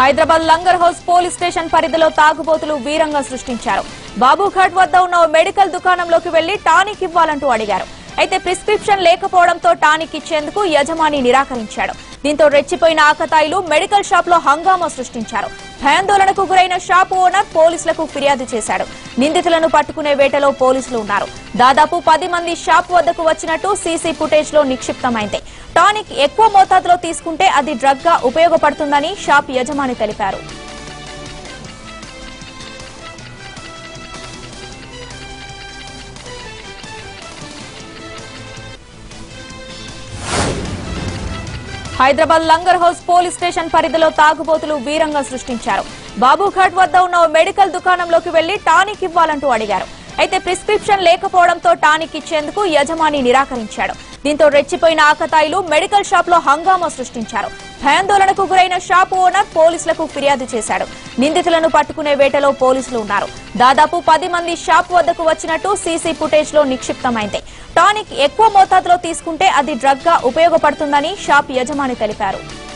Hyderabad Langar house police station పరిధిలో తాగుబోతులు వీరంగా సృష్టించారు బాబుఘాట్ వద్ద ఉన్న ఓ మెడికల్ దుకాణంలోకి వెళ్లి టానిక్ ఇవ్వాలంటూ అడిగారు అయితే ప్రిస్క్రిప్షన్ లేకపోవడంతో టానిక్ ఇచ్చేందుకు యజమాని నిరాకరించాడు దీంతో రెచ్చిపోయిన ఆకతాయిలు మెడికల్ షాప్ లో హంగామా సృష్టించారు భయాందోళనకు గురైన షాపు ఓనర్ పోలీసులకు ఫిర్యాదు చేశాడు నిందితులను పట్టుకునే వేటలో పోలీసులు ఉన్నారు దాదాపు పది మంది షాప్ వద్దకు వచ్చినట్టు సీసీ ఫుటేజ్ లో నిక్షిప్తమైంది టానిక్ ఎక్కువ మోతాదులో తీసుకుంటే అది డ్రగ్ గా ఉపయోగపడుతుందని షాప్ యజమాని తెలిపారు Hyderabad Langar house police station పరిధిలో తాగుబోతులు వీరంగా సృష్టించారు బాబుఘాట్ వద్ద ఉన్న ఓ మెడికల్ దుకాణంలోకి వెళ్లి టానిక్ ఇవ్వాలంటూ అడిగారు అయితే ప్రిస్క్రిప్షన్ లేకపోవడంతో టానిక్ ఇచ్చేందుకు యజమాని నిరాకరించాడు దీంతో రెచ్చిపోయిన ఆకతాయిలు మెడికల్ షాప్ లో హంగామా సృష్టించారు భయాందోళనకు గురైన షాపు ఓనర్ పోలీసులకు ఫిర్యాదు చేశాడు నిందితులను పట్టుకునే వేటలో పోలీసులు ఉన్నారు దాదాపు పది మంది షాప్ వద్దకు వచ్చినట్టు సీసీ ఫుటేజ్ లో నిక్షిప్తమైంది టానిక్ ఎక్కువ మోతాదులో తీసుకుంటే అది డ్రగ్ గా ఉపయోగపడుతుందని షాప్ యజమాని తెలిపారు